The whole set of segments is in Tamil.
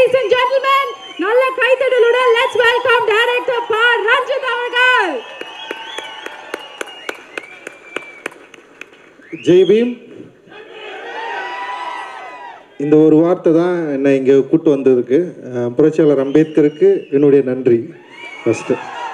Ladies and gentlemen, நல்ல கைத்தட்டலுடன் let's welcome director பா ரஞ்சித் அவர்கள் ஜெய் பீம் இந்த ஒரு வார்த்தை தான் என்னை இங்கே கூட்டு வந்ததுக்கு அஹ், புரட்சியாளர் அம்பேத்கருக்கு என்னுடைய நன்றி ஃபஸ்ட்டு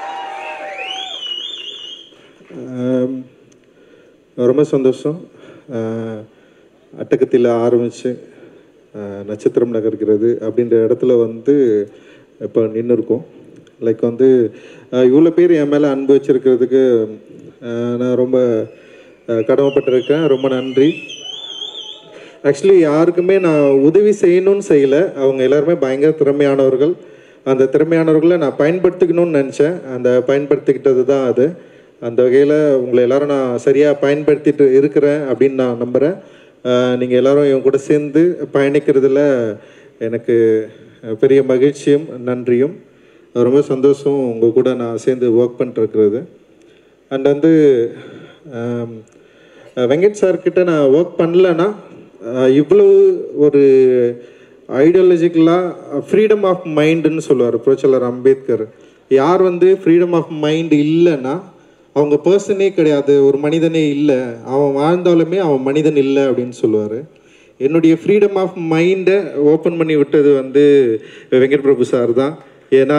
ரொம்ப சந்தோஷம் அஹ், அட்டகத்தில் ஆரம்பித்து நட்சத்திரம் நகர்கிறது அப்படின்ற இடத்துல வந்து இப்போ நின்று இருக்கோம் லைக் வந்து அஹ், இவ்வளோ பேர் என் மேலே அன்பு வச்சிருக்கிறதுக்கு அஹ், நான் ரொம்ப அஹ், கடமைப்பட்டிருக்கேன் ரொம்ப நன்றி ஆக்சுவலி யாருக்குமே நான் உதவி செய்யணும்னு செய்யலை அவங்க எல்லாருமே பயங்கர திறமையானவர்கள் அந்த திறமையானவர்களை நான் பயன்படுத்திக்கணும்னு நினச்சேன் அந்த பயன்படுத்திக்கிட்டது தான் அது அந்த வகையில் உங்களை எல்லாரும் நான் சரியாக பயன்படுத்திட்டு இருக்கிறேன் அப்படின்னு நான் நம்புகிறேன் நீங்கள் எல்லாரும் இவங்க கூட சேர்ந்து பயணிக்கிறதுல எனக்கு பெரிய மகிழ்ச்சியும் நன்றியும் ரொம்ப சந்தோஷம் உங்கள் கூட நான் சேர்ந்து ஒர்க் பண்ணிட்டுருக்கிறது அண்ட் வந்து ஆம், வெங்கட் சார்கிட்ட நான் ஒர்க் பண்ணலன்னா அஹ், இவ்வளவு ஒரு ஐடியாலஜிக்கலாக ஃப்ரீடம் ஆஃப் மைண்டுன்னு சொல்லுவார் புரட்சியாளர் அம்பேத்கர் யார் வந்து ஃப்ரீடம் ஆஃப் மைண்டு இல்லைன்னா அவங்க பர்சனே கிடையாது ஒரு மனிதனே இல்லை அவன் வாழ்ந்தாலுமே அவன் மனிதன் இல்லை அப்படின்னு சொல்லுவார் என்னுடைய ஃப்ரீடம் ஆஃப் மைண்டை ஓப்பன் பண்ணி விட்டது வந்து வெங்கட் பிரபு சார் தான் ஏன்னா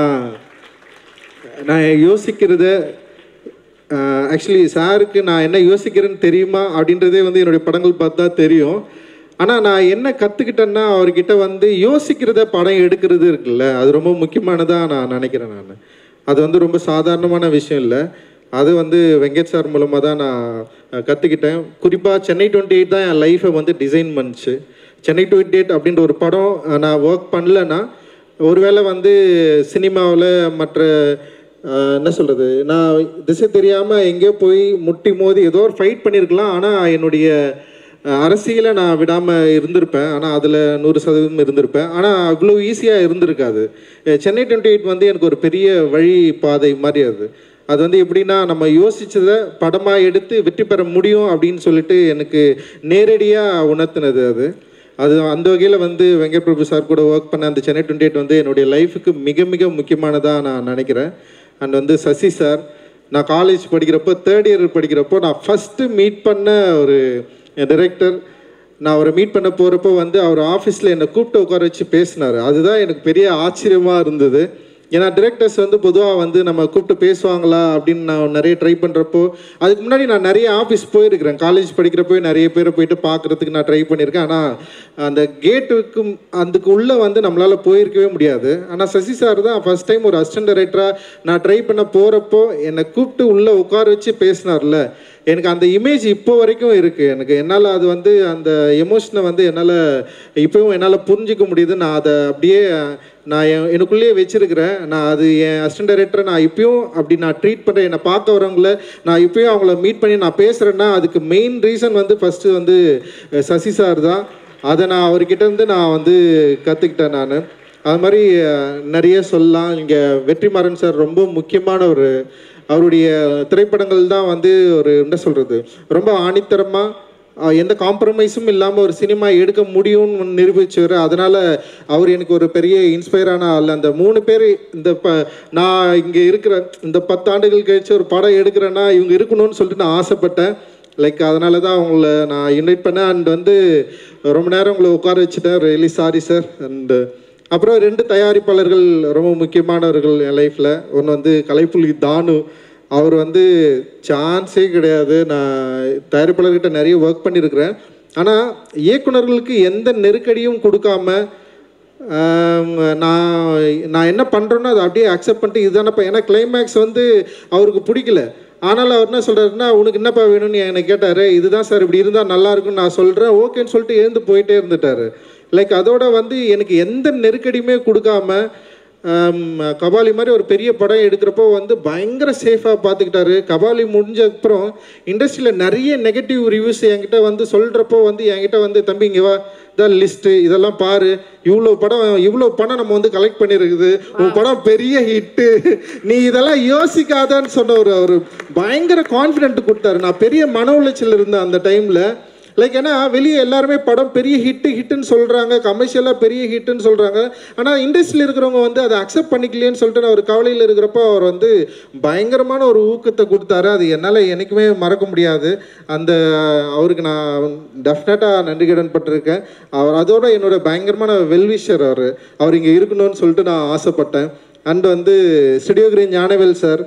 நான் யோசிக்கிறத ஆக்சுவலி சாருக்கு நான் என்ன யோசிக்கிறேன்னு தெரியுமா அப்படின்றதே வந்து என்னுடைய படங்கள் பார்த்தா தெரியும் ஆனால் நான் என்ன கற்றுக்கிட்டேன்னா அவர்கிட்ட வந்து யோசிக்கிறத படம் எடுக்கிறது இருக்குல்ல அது ரொம்ப முக்கியமானதாக நான் நினைக்கிறேன் நான் அது வந்து ரொம்ப சாதாரணமான விஷயம் இல்லை அது வந்து வெங்கட் சார் மூலமாக தான் நான் கற்றுக்கிட்டேன் குறிப்பாக சென்னை டுவெண்ட்டி எயிட் தான் என் லைஃப்பை வந்து டிசைன் பண்ணுச்சு சென்னை டுவெண்ட்டி எயிட் அப்படின்ற ஒரு படம் அஹ், நான் ஒர்க் பண்ணலன்னா ஒருவேளை வந்து சினிமாவில் மற்ற ஆஹ் என்ன சொல்கிறது நான் திசை தெரியாமல் எங்கேயோ போய் முட்டி மோதி ஏதோ ஒரு ஃபைட் பண்ணியிருக்கலாம் ஆனால் என்னுடைய ஆஹ் அரசியலை நான் விடாமல் இருந்திருப்பேன் ஆனால் அதில் நூறு சதவீதம் இருந்திருப்பேன் ஆனால் அவ்வளோ ஈஸியாக இருந்திருக்காது அஹ் சென்னை டுவெண்ட்டி எயிட் வந்து எனக்கு ஒரு பெரிய வழி பாதை மாதிரி அது அது வந்து எப்படின்னா நம்ம யோசிச்சதை படமாக எடுத்து வெற்றி பெற முடியும் அப்படின்னு சொல்லிட்டு எனக்கு நேரடியாக உணர்த்தினது அது அது அந்த வகையில் வந்து வெங்கட் பிரபு சார் கூட ஒர்க் பண்ண அந்த சென்னை டுவெண்ட்டி எயிட் வந்து என்னுடைய லைஃபுக்கு மிக மிக முக்கியமானதாக நான் நினைக்கிறேன் அண்ட் வந்து சசி சார் நான் காலேஜ் படிக்கிறப்போ தேர்ட் இயர் படிக்கிறப்போ நான் ஃபஸ்ட்டு மீட் பண்ண ஒரு டைரக்டர் நான் அவரை மீட் பண்ண போகிறப்போ வந்து அவர் ஆஃபீஸில் என்னை கூப்பிட்டு உட்கார வச்சு பேசினார் அதுதான் எனக்கு பெரிய ஆச்சரியமாக இருந்தது ஏன்னா டிரெக்டர்ஸ் வந்து பொதுவாக வந்து நம்ம கூப்பிட்டு பேசுவாங்களா அப்படின்னு நான் நிறைய ட்ரை பண்ணுறப்போ அதுக்கு முன்னாடி நான் நிறைய ஆஃபீஸ் போயிருக்கிறேன் காலேஜ் படிக்கிறப்போ நிறைய பேரை போயிட்டு பார்க்குறதுக்கு நான் ட்ரை பண்ணியிருக்கேன் ஆனால் அந்த கேட்டுக்கு அதுக்கு உள்ளே வந்து நம்மளால் போயிருக்கவே முடியாது ஆனால் சசி சார் தான் ஃபஸ்ட் டைம் ஒரு அசிஸ்டன்ட் டைரக்டராக நான் ட்ரை பண்ண போகிறப்போ என்னை கூப்பிட்டு உள்ளே உட்கார வச்சு பேசினார்ல எனக்கு அந்த இமேஜ் இப்போ வரைக்கும் இருக்குது எனக்கு என்னால் அது வந்து அந்த எமோஷனை வந்து என்னால் இப்போவும் என்னால் புரிஞ்சிக்க முடியுது நான் அதை அப்படியே நான் என் எனக்குள்ளேயே வச்சிருக்கிறேன் நான் அது என் அசிஸ்டன்ட் டைரக்டரை நான் இப்பயும் அப்படி நான் ட்ரீட் பண்ணுறேன் என்னை பார்க்க வரவங்கள நான் இப்பயும் அவங்கள மீட் பண்ணி நான் பேசுகிறேன்னா அதுக்கு மெயின் ரீசன் வந்து ஃபஸ்ட்டு வந்து அஹ், சசி சார் தான் அதை நான் அவர்கிட்ட இருந்து நான் வந்து கற்றுக்கிட்டேன் நான் அது மாதிரி அஹ், நிறைய சொல்லலாம் இங்கே வெற்றிமாறன் சார் ரொம்ப முக்கியமான ஒரு அவருடைய திரைப்படங்கள் தான் வந்து ஒரு என்ன சொல்கிறது ரொம்ப ஆணித்தரமாக ஆஹ் எந்த காம்ப்ரமைஸும் இல்லாமல் ஒரு சினிமா எடுக்க முடியும்னு நிரூபிச்சவர் அதனால் அவர் எனக்கு ஒரு பெரிய இன்ஸ்பயரான ஆள் அந்த மூணு பேர் இந்த ப நான் இங்கே இருக்கிற இந்த பத்தாண்டுகள் கழிச்சு ஒரு படம் எடுக்கிறேன்னா இவங்க இருக்கணும்னு சொல்லிட்டு நான் ஆசைப்பட்டேன் லைக் அதனால தான் அவங்கள நான் இன்வைட் பண்ணேன் அண்ட் வந்து ரொம்ப நேரம் உங்களை உட்கார வச்சுட்டேன் ரியலி சாரி சார் அண்டு அப்புறம் ரெண்டு தயாரிப்பாளர்கள் ரொம்ப முக்கியமானவர்கள் என் லைஃப்பில் ஒன்று வந்து கலைப்புலி தானு அவர் வந்து சான்ஸே கிடையாது நான் தயாரிப்பாளர்கிட்ட நிறைய ஒர்க் பண்ணியிருக்கிறேன் ஆனால் இயக்குனர்களுக்கு எந்த நெருக்கடியும் கொடுக்காம ஆம், நான் நான் என்ன பண்ணுறேனோ அதை அப்படியே அக்செப்ட் பண்ணிட்டு இதுதானப்பா ஏன்னா கிளைமேக்ஸ் வந்து அவருக்கு பிடிக்கல ஆனாலும் அவர் என்ன சொல்கிறாருன்னா உனக்கு என்னப்பா வேணும்னு என்னை கேட்டார் இதுதான் சார் இப்படி இருந்தால் நல்லா இருக்கும்னு நான் சொல்கிறேன் ஓகேன்னு சொல்லிட்டு எழுந்து போயிட்டே இருந்துட்டார் லைக் அதோட வந்து எனக்கு எந்த நெருக்கடியுமே கொடுக்காம ஆம், கபாலி மாதிரி ஒரு பெரிய படம் எடுக்கிறப்போ வந்து பயங்கர சேஃபாக பார்த்துக்கிட்டாரு கபாலி முடிஞ்ச அப்புறம் இண்டஸ்ட்ரியில் நிறைய நெகட்டிவ் ரிவ்யூஸ் என்கிட்ட வந்து சொல்கிறப்போ வந்து என்கிட்ட வந்து தம்பி இங்கே வா இதான் லிஸ்ட்டு இதெல்லாம் பாரு இவ்வளோ படம் இவ்வளோ படம் நம்ம வந்து கலெக்ட் பண்ணியிருக்குது உன் படம் பெரிய ஹிட்டு நீ இதெல்லாம் யோசிக்காதன்னு சொன்ன ஒரு ஒரு பயங்கர கான்ஃபிடென்ட் கொடுத்தாரு நான் பெரிய மன உளைச்சல் இருந்தேன் அந்த டைமில் லைக் ஏன்னா வெளியே எல்லாருமே படம் பெரிய ஹிட்டு ஹிட்டுன்னு சொல்கிறாங்க கமர்ஷியலாக பெரிய ஹிட்டுன்னு சொல்கிறாங்க ஆனால் இண்டஸ்ட்ரியில் இருக்கிறவங்க வந்து அதை அக்செப்ட் பண்ணிக்கலையேன்னு சொல்லிட்டு நான் ஒரு கவலையில் இருக்கிறப்போ அவர் வந்து பயங்கரமான ஒரு ஊக்கத்தை கொடுத்தாரு அது என்னால் என்றைக்குமே மறக்க முடியாது அந்த அவருக்கு நான் டெஃபினட்டாக நன்றி கடன் பட்டிருக்கேன் அவர் அதோட என்னோட பயங்கரமான வெல்விஷர் அவர் அவர் இங்கே இருக்கணும்னு சொல்லிட்டு நான் ஆசைப்பட்டேன் அண்ட் வந்து ஸ்டுடியோ கிரீன் ஞானவேல் சார்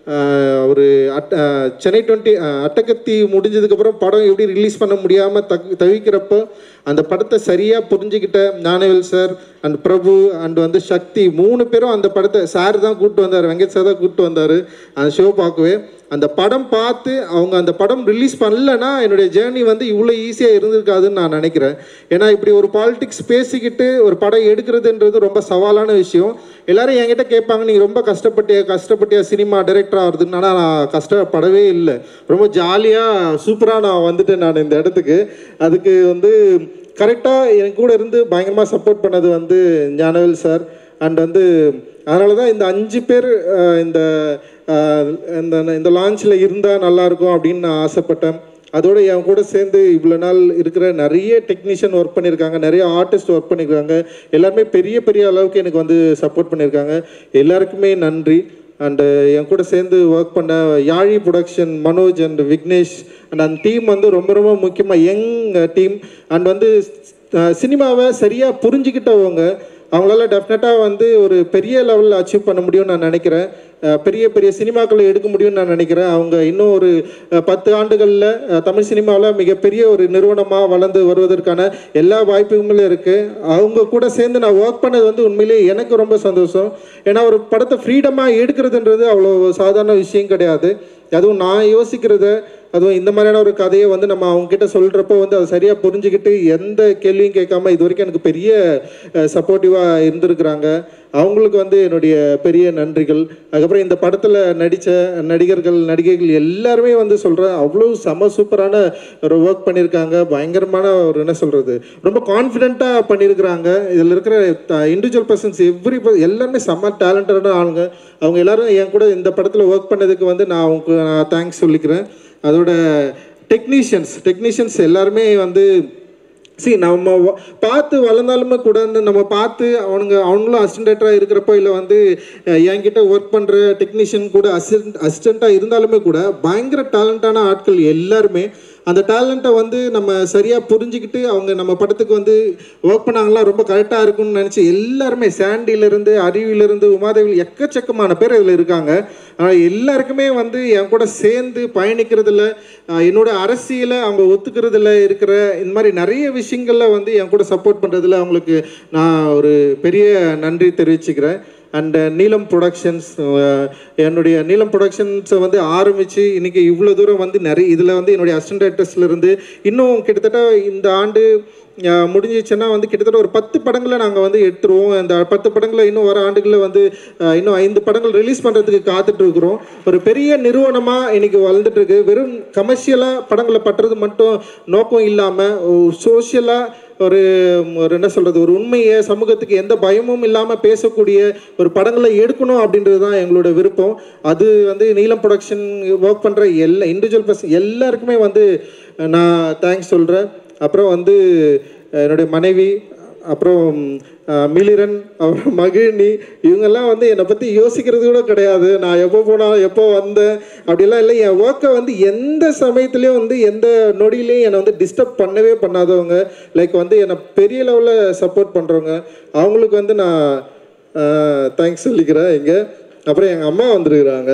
ஒரு at uh Chennai twenty Attakathi முடிஞ்சதுக்கப்புறம் படம் எப்படி ரிலீஸ் பண்ண முடியாமல் தக் தவிக்கிறப்போ அந்த படத்தை சரியாக புரிஞ்சுக்கிட்ட Gnanavel sir and Prabhu and வந்து சக்தி மூணு பேரும் அந்த படத்தை சார் தான் கூப்பிட்டு வந்தார் வெங்கட் சார் தான் கூப்பிட்டு வந்தார் அந்த ஷோ பார்க்கவே அந்த படம் பார்த்து அவங்க அந்த படம் ரிலீஸ் பண்ணலன்னா என்னுடைய ஜேர்னி வந்து இவ்வளோ ஈஸியாக இருந்திருக்காதுன்னு நான் நினைக்கிறேன் ஏன்னா இப்படி ஒரு பாலிடிக்ஸ் பேசிக்கிட்டு ஒரு படம் எடுக்கிறதுன்றது ரொம்ப சவாலான விஷயம் எல்லாரும் என்கிட்ட கேட்பாங்க நீங்கள் ரொம்ப கஷ்டப்பட்டியா கஷ்டப்பட்டியா சினிமா டைரக்டர் ஆகிறதுன்னு ஆனால் நான் கஷ்டப்படவே இல்லை ரொம்ப ஜாலியாக சூப்பராக நான் வந்துட்டேன் நான் இந்த இடத்துக்கு அதுக்கு வந்து கரெக்டாக என் கூட இருந்து பயங்கரமாக சப்போர்ட் பண்ணது வந்து ஞானவேல் சார் அண்ட் வந்து அதனால தான் இந்த அஞ்சு பேர் அஹ், இந்த அஹ், இந்த இந்த லான்ச்சில் இருந்தால் நல்லாயிருக்கும் அப்படின்னு நான் ஆசைப்பட்டேன் அதோட என் கூட சேர்ந்து இவ்வளோ நாள் இருக்கிற நிறைய டெக்னீஷியன் ஒர்க் பண்ணியிருக்காங்க நிறைய ஆர்டிஸ்ட் ஒர்க் பண்ணியிருக்காங்க எல்லாருமே பெரிய பெரிய அளவுக்கு எனக்கு வந்து சப்போர்ட் பண்ணியிருக்காங்க எல்லாருக்குமே நன்றி அண்டு என் கூட சேர்ந்து ஒர்க் பண்ண Yazhi production Manoj and Vignesh and அந்த டீம் வந்து ரொம்ப ரொம்ப முக்கியமாக யங் டீம் அண்ட் வந்து அஹ், சினிமாவை சரியாக புரிஞ்சுக்கிட்டவங்க அவங்களால டெஃபினட்டாக வந்து ஒரு பெரிய லெவலில் அச்சீவ் பண்ண முடியும்னு நான் நினைக்கிறேன் அஹ் பெரிய பெரிய சினிமாக்களை எடுக்க முடியும்னு நான் நினைக்கிறேன் அவங்க இன்னும் ஒரு அஹ், பத்து ஆண்டுகளில் தமிழ் சினிமாவில் மிகப்பெரிய ஒரு நிறுவனமாக வளர்ந்து வருவதற்கான எல்லா வாய்ப்புகளும் இருக்குது அவங்க கூட சேர்ந்து நான் ஒர்க் பண்ணது வந்து உண்மையிலேயே எனக்கு ரொம்ப சந்தோஷம் ஏன்னா ஒரு படத்தை ஃப்ரீடமாக எடுக்கிறதுன்றது அவ்வளோ சாதாரண விஷயம் கிடையாது அதுவும் நான் யோசிக்கிறத அதுவும் இந்த மாதிரியான ஒரு கதையை வந்து நம்ம அவங்க கிட்ட சொல்கிறப்போ வந்து அதை சரியாக புரிஞ்சுக்கிட்டு எந்த கேள்வியும் கேட்காம இது வரைக்கும் எனக்கு பெரிய சப்போர்ட்டிவாக இருந்திருக்கிறாங்க அவங்களுக்கு வந்து என்னுடைய பெரிய நன்றிகள் அதுக்கப்புறம் இந்த படத்தில் நடித்த நடிகர்கள் நடிகைகள் எல்லாருமே வந்து சொல்கிறேன் அவ்வளோ செம சூப்பரான ஒரு ஒர்க் பண்ணியிருக்காங்க பயங்கரமான ஒரு என்ன சொல்கிறது ரொம்ப கான்ஃபிடென்ட்டாக பண்ணியிருக்கிறாங்க இதில் இருக்கிற இண்டிவிஜுவல் பர்சன்ஸ் எவ்ரி எல்லாருமே செம்ம டேலண்டடான ஆளுங்க அவங்க எல்லாரும் என் கூட இந்த படத்தில் ஒர்க் பண்ணதுக்கு வந்து நான் அவங்க நான் தேங்க்ஸ் சொல்லிக்கிறேன் அதோட டெக்னீஷியன்ஸ் டெக்னீஷியன்ஸ் எல்லாருமே வந்து see நம்ம வ- பார்த்து வளர்ந்தாலுமே கூட வந்து நம்ம பார்த்து அவனுங்க அவங்களும் அசிஸ்டண்ட்டாக இருக்கிறப்போ இல்லை வந்து அஹ், என்கிட்ட ஒர்க் பண்ணுற டெக்னீஷியன் கூட அசிஸ்டன்ட் அசிஸ்டண்ட்டாக இருந்தாலுமே கூட பயங்கர டேலண்டான ஆட்கள் எல்லாருமே அந்த டேலண்ட்டை வந்து நம்ம சரியாக புரிஞ்சுக்கிட்டு அவங்க நம்ம படத்துக்கு வந்து ஒர்க் பண்ணாங்களா ரொம்ப கரெக்டாக இருக்கும்னு நினச்சி எல்லாருமே சாண்டியிலேருந்து அருவியிலேருந்து உமாதேவி எக்கச்சக்கமான பேர் இதில் இருக்காங்க ஆனால் எல்லாருக்குமே வந்து என் கூட சேர்ந்து பயணிக்கிறதுல ஆஹ், என்னோட அரசியலை அவங்க ஒத்துக்கிறதுல இருக்கிற இந்த மாதிரி நிறைய விஷயங்களில் வந்து என் கூட சப்போர்ட் பண்ணுறதுல அவங்களுக்கு நான் ஒரு பெரிய நன்றி தெரிவிச்சுக்கிறேன் அண்ட் நீலம் ப்ரொடக்ஷன்ஸ் என்னுடைய நீலம் ப்ரொடக்ஷன்ஸை வந்து ஆரம்பித்து இன்றைக்கி இவ்வளோ தூரம் வந்து நிறைய இதில் வந்து என்னுடைய அசிஸ்டன்ட் டைரக்டர்ஸ்லேருந்து இன்னும் கிட்டத்தட்ட இந்த ஆண்டு அஹ், முடிஞ்சிச்சுன்னா வந்து கிட்டத்தட்ட ஒரு பத்து படங்களை நாங்கள் வந்து எடுத்துருவோம் அந்த பத்து படங்களை இன்னும் வர ஆண்டுகளில் வந்து அஹ், இன்னும் ஐந்து படங்கள் ரிலீஸ் பண்ணுறதுக்கு காத்துட்டு இருக்கிறோம் ஒரு பெரிய நிறுவனமாக இன்னைக்கு வளர்ந்துட்டு இருக்கு வெறும் கமர்ஷியலாக படங்களை பட்டுறது மட்டும் நோக்கம் இல்லாமல் சோஷியலாக ஒரு ஒரு என்ன சொல்கிறது ஒரு உண்மையை சமூகத்துக்கு எந்த பயமும் இல்லாமல் பேசக்கூடிய ஒரு படங்களை எடுக்கணும் அப்படின்றது தான் எங்களோட விருப்பம் அது வந்து நீலம் ப்ரொடக்ஷன் ஒர்க் பண்ணுற எல்லா இண்டிவிஜுவல் பர்சன் எல்லாருக்குமே வந்து நான் தேங்க்ஸ் சொல்கிறேன் அப்புறம் வந்து என்னுடைய மனைவி அப்புறம் அஹ், மிளிரன் அப்புறம் மகிழினி இவங்கெல்லாம் வந்து என்னை பற்றி யோசிக்கிறது கூட கிடையாது நான் எப்போ போனாலும் எப்போ வந்தேன் அப்படிலாம் இல்லை என் ஒர்க்கை வந்து எந்த சமயத்துலேயும் வந்து எந்த நொடியிலையும் என்னை வந்து டிஸ்டர்ப் பண்ணவே பண்ணாதவங்க லைக் வந்து என்னை பெரிய லெவலில் சப்போர்ட் பண்ணுறவங்க அவங்களுக்கு வந்து நான் தேங்க்ஸ் சொல்லிக்கிறேன் இங்கே அப்புறம் எங்கள் அம்மா வந்திருக்கிறாங்க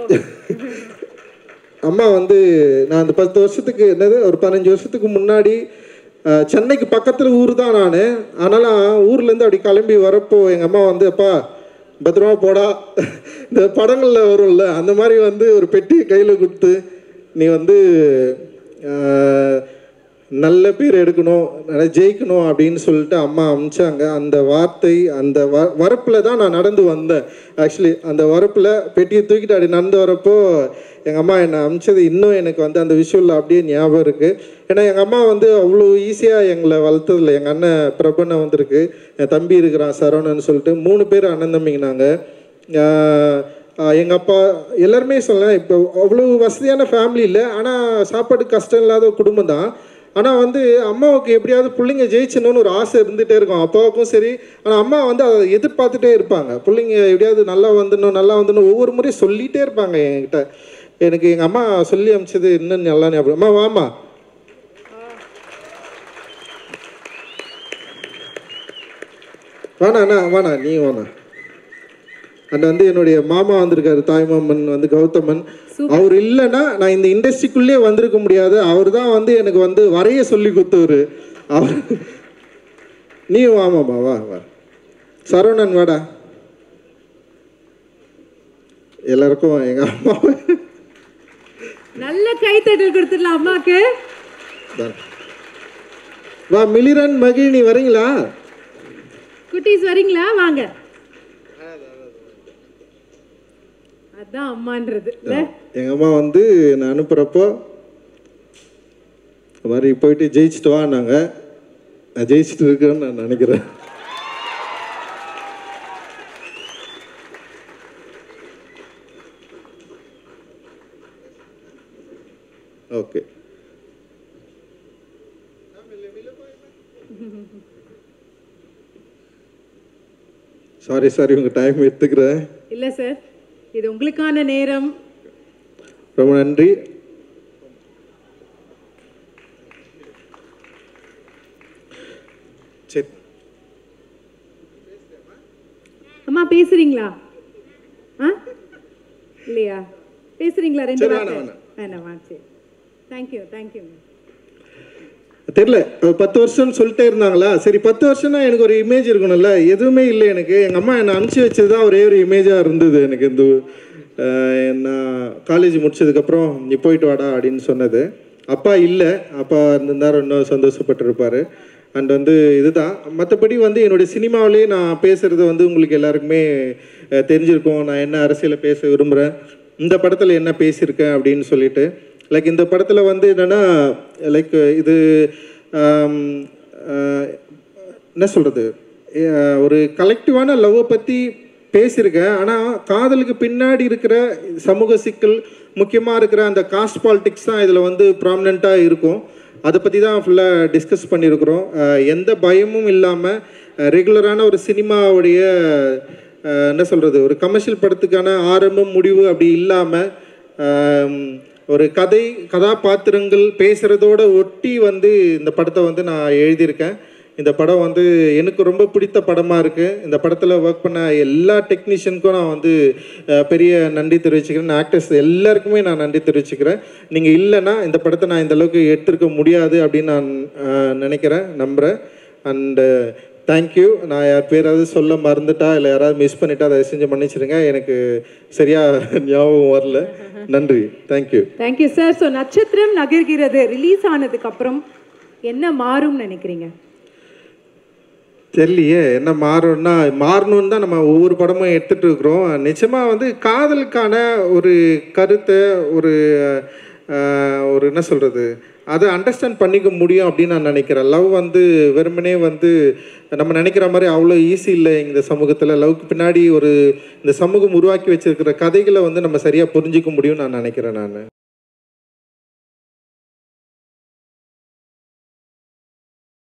அம்மா வந்து நான் அந்த பத்து வருஷத்துக்கு என்னது ஒரு பதினஞ்சு வருஷத்துக்கு முன்னாடி அஹ், சென்னைக்கு பக்கத்தில் ஊர் தான் நான் ஆனாலும் ஊர்லேருந்து அப்படி கிளம்பி வரப்போ எங்கள் அம்மா வந்து அப்பா பத்திரமா போடா இந்த படங்களில் வரும்ல அந்த மாதிரி வந்து ஒரு பெட்டியை கையில் கொடுத்து நீ வந்து அஹ், நல்ல பேர் எடுக்கணும் நல்லா ஜெயிக்கணும் அப்படின்னு சொல்லிட்டு அம்மா அமிச்சாங்க அந்த வார்த்தை அந்த வ வரப்பில் தான் நான் நடந்து வந்தேன் ஆக்சுவலி அந்த வரப்பில் பெட்டியை தூக்கிட்டு அப்படி நடந்து வரப்போ எங்கள் அம்மா என்னை அமிச்சது இன்னும் எனக்கு வந்து அந்த விஷுவலில் அப்படியே ஞாபகம் இருக்குது ஏன்னா எங்கள் அம்மா வந்து அவ்வளோ ஈஸியாக எங்களை வளர்த்ததில்ல எங்கள் அண்ணன் பிரபண்ண வந்திருக்கு என் தம்பி இருக்கிறான் சரவணன் சொல்லிட்டு மூணு பேர் அண்ணன் தம்பிங்க நாங்கள் எங்கள் அப்பா எல்லாருமே சொல்லலாம் இப்போ அவ்வளோ வசதியான ஃபேமிலி இல்லை ஆனால் சாப்பாடு கஷ்டம் இல்லாத குடும்பம் தான் ஆனால் வந்து அம்மாவுக்கு எப்படியாவது பிள்ளைங்க ஜெயிச்சணும்னு ஒரு ஆசை இருந்துகிட்டே இருக்கும் அப்பாவுக்கும் சரி ஆனால் அம்மா வந்து அதை எதிர்பார்த்துட்டே இருப்பாங்க பிள்ளைங்க எப்படியாவது நல்லா வந்துடணும் நல்லா வந்துடணும் ஒவ்வொரு முறையும் சொல்லிகிட்டே இருப்பாங்க என்கிட்ட எனக்கு எங்கள் அம்மா சொல்லி அமிச்சது இன்னும் நல்லா ஞாபகம் அம்மா வாமா வேணா அண்ணா வேணா நீ வேணா அண்ட் வந்து என்னுடைய மாமா வந்திருக்காரு தாய்மாமன் வந்து கௌதமன் அவர் இல்லைன்னா நான் இந்த இண்டஸ்ட்ரிக்குள்ளே வந்திருக்க முடியாது அவர் தான் வந்து எனக்கு வந்து வரைய சொல்லி கொடுத்தவர் அவர் நீ வாமாம்மா வா வா சரவணன் வாடா எல்லாருக்கும் எங்கள் அம்மா நல்ல கைத்தட்டல் கொடுத்துடலாம் அம்மாக்கு வா மிலிரன் மகிழினி வரீங்களா குட்டீஸ் வரீங்களா வாங்க அதான் அம்மான்றது இல்ல எங்கள் அம்மா வந்து நான் அனுப்புகிறப்போ இந்த மாதிரி போயிட்டு ஜெயிச்சுட்டு வா நாங்கள் நான் ஜெயிச்சுட்டு இருக்கேன்னு நான் நினைக்கிறேன் ஓகே சாரி சாரி உங்கள் டைம் எடுத்துக்கிறேன் இல்ல சார் இது உங்களுக்கான நேரம் ரொம்ப நன்றி சரி அம்மா பேசுறீங்களா ஆ இல்லையா பேசுறீங்களா ரெண்டு சரி, வார்த்தை வேணாம், வேணாமா சரி தேங்க்யூ தேங்க்யூ தெரியல ஒரு பத்து வருஷம்னு சொல்லிட்டே இருந்தாங்களா சரி பத்து வருஷம்னா எனக்கு ஒரு இமேஜ் இருக்கணும்ல எதுவுமே இல்லை எனக்கு எங்கள் அம்மா என்னை அனுப்பிச்சி வச்சது தான் ஒரே ஒரு இமேஜாக இருந்தது எனக்கு இந்த அஹ், நான் காலேஜ் முடிச்சதுக்கப்புறம் நீ போயிட்டு வாடா அப்படின்னு சொன்னது அப்பா இல்லை அப்பா இருந்திருந்தார் இன்னும் சந்தோஷப்பட்டிருப்பார் அண்ட் வந்து இதுதான் மற்றபடி வந்து என்னுடைய சினிமாவிலே நான் பேசுகிறது வந்து உங்களுக்கு எல்லாருக்குமே அஹ், தெரிஞ்சிருக்கும் நான் என்ன அரசியலை பேச விரும்புகிறேன் இந்த படத்தில் என்ன பேசியிருக்கேன் அப்படின்னு சொல்லிட்டு லைக் இந்த படத்தில் வந்து என்னென்னா லைக் இது ஆம், ஆஹ், என்ன சொல்கிறது ஒரு கலெக்டிவான லவ்வை பற்றி பேசியிருக்கேன் ஆனால் காதலுக்கு பின்னாடி இருக்கிற சமூக சிக்கல் முக்கியமாக இருக்கிற அந்த காஸ்ட் பாலிடிக்ஸ் தான் இதில் வந்து ப்ராமினெண்ட்டாக இருக்கும் அதை பற்றி தான் ஃபுல்லாக டிஸ்கஸ் பண்ணியிருக்கிறோம் ஆஹ், எந்த பயமும் இல்லாமல் ரெகுலரான ஒரு சினிமாவுடைய ஆஹ், என்ன சொல்கிறது ஒரு கமர்ஷியல் படத்துக்கான ஆரம்பம் முடிவு அப்படி இல்லாமல் ஒரு கதை கதாபாத்திரங்கள் பேசுகிறதோட ஒட்டி வந்து இந்த படத்தை வந்து நான் எழுதியிருக்கேன் இந்த படம் வந்து எனக்கு ரொம்ப பிடித்த படமாக இருக்குது இந்த படத்தில் ஒர்க் பண்ண எல்லா டெக்னீஷியனுக்கும் நான் வந்து அஹ், பெரிய நன்றி தெரிவிச்சுக்கிறேன் ஆக்டர்ஸ் எல்லாருக்குமே நான் நன்றி தெரிவிச்சுக்கிறேன் நீங்கள் இல்லைன்னா இந்த படத்தை நான் இந்த அளவுக்கு எடுத்திருக்க முடியாது அப்படின்னு நான் அஹ், நினைக்கிறேன் நம்புகிறேன் அண்டு தேங்க்யூ நான் யார் பேராவது சொல்ல மறந்துட்டா இல்லை யாராவது மிஸ் பண்ணிட்டா அதை செஞ்சு மன்னிச்சிடுங்க எனக்கு சரியாக ஞாபகம் வரல நன்றி தேங்க்யூ தேங்க்யூ சார் ஸோ நட்சத்திரம் நகர்கிறது ரிலீஸ் ஆனதுக்கு அப்புறம் என்ன மாறும்னு நினைக்கிறீங்க தெரியலையே என்ன மாறணும்னா மாறணும்னு தான் நம்ம ஒவ்வொரு படமும் எடுத்துகிட்டு இருக்கிறோம் நிச்சயமாக வந்து காதலுக்கான ஒரு கருத்தை ஒரு ஆஹ், ஒரு என்ன சொல்கிறது அதை அண்டர்ஸ்டாண்ட் பண்ணிக்க முடியும் அப்படின்னு நான் நினைக்கிறேன் லவ் வந்து வெறுமனே வந்து நம்ம நினைக்கிற மாதிரி அவ்வளோ ஈஸி இல்லை இந்த சமூகத்தில் லவ்க்கு பின்னாடி ஒரு இந்த சமூகம் உருவாக்கி வச்சிருக்கிற கதைகளை வந்து நம்ம சரியாக புரிஞ்சிக்க முடியும்னு நான் நினைக்கிறேன் நான்